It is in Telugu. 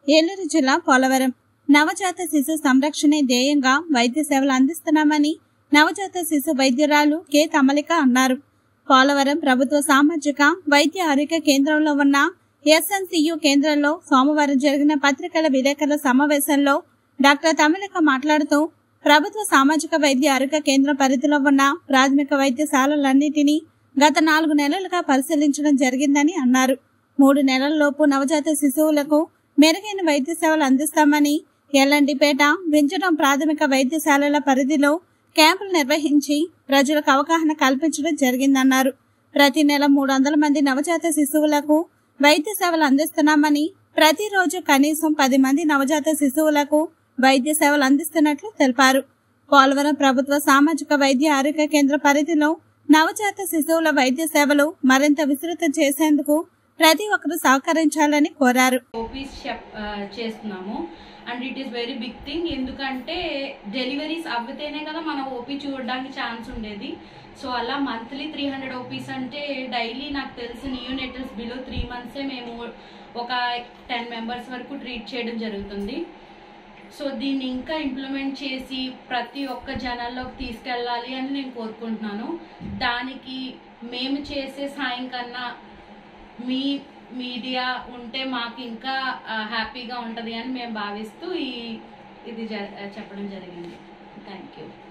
ఏలూరు జిల్లా పోలవరం నవజాత శిశు సంరక్షణే ధ్యేయంగా వైద్య సేవలు అందిస్తున్నామని నవజాత శిశు వైద్యురాలు కె తమలిక అన్నారు పోలవరం ప్రభుత్వ సామాజిక వైద్య ఆరోగ్య కేంద్రంలో ఉన్న ఎస్ఎన్సియు కేంద్రంలో సోమవారం జరిగిన పత్రికల విలేకరుల సమావేశంలో డాక్టర్ తమిళిక మాట్లాడుతూ ప్రభుత్వ సామాజిక వైద్య ఆరోగ్య కేంద్రం పరిధిలో ఉన్న ప్రాథమిక వైద్యశాలలన్నింటినీ గత నాలుగు నెలలుగా పరిశీలించడం జరిగిందని అన్నారు మూడు నెలల్లోపు నవజాత శిశువులకు మెరుగైన వైద్య సేవలు అందిస్తామని ఎల్లండిపేట వింజడం ప్రాథమిక వైద్యశాలల పరిధిలో క్యాంపులు నిర్వహించి ప్రజలకు అవగాహన కల్పించడం జరిగిందన్నారు ప్రతి నెల మూడు వందల మంది నవజాత శిశువులకు వైద్య సేవలు అందిస్తున్నామని ప్రతిరోజు కనీసం పది మంది నవజాత శిశువులకు వైద్య సేవలు అందిస్తున్నట్లు తెలిపారు పోలవరం ప్రభుత్వ సామాజిక వైద్య ఆరోగ్య కేంద్ర పరిధిలో నవజాత శిశువుల వైద్య సేవలు మరింత విస్తృతం చేసేందుకు ప్రతి ఒక్కరూ సహకరించాలని కోరారు ఓపీస్ చెప్ ఆ, చేస్తున్నాము and it is very big thing ఎందుకంటే డెలివరీస్ అవ్వితేనే కదా మనం ఓపీ చూడడానికి ఛాన్స్ ఉండేది సో అలా మంత్లీ త్రీ హండ్రెడ్ ఓపీస్ అంటే డైలీ నాకు తెలిసి న్యూనెటల్స్ బిలో త్రీ మంత్సే మేము ఒక టెన్ మెంబర్స్ వరకు ట్రీట్ చేయడం జరుగుతుంది సో దీన్ని ఇంకా ఇంప్లిమెంట్ చేసి ప్రతి ఒక్క జనాల్లోకి తీసుకెళ్ళాలి అని నేను కోరుకుంటున్నాను దానికి మేము చేసే సాయం కన్నా మీ మీడియా ఉంటే మాకు ఇంకా హ్యాపీగా ఉంటుంది అని మేము భావిస్తూ ఈ ఇది జ చెప్పడం జరిగింది థ్యాంక్ యూ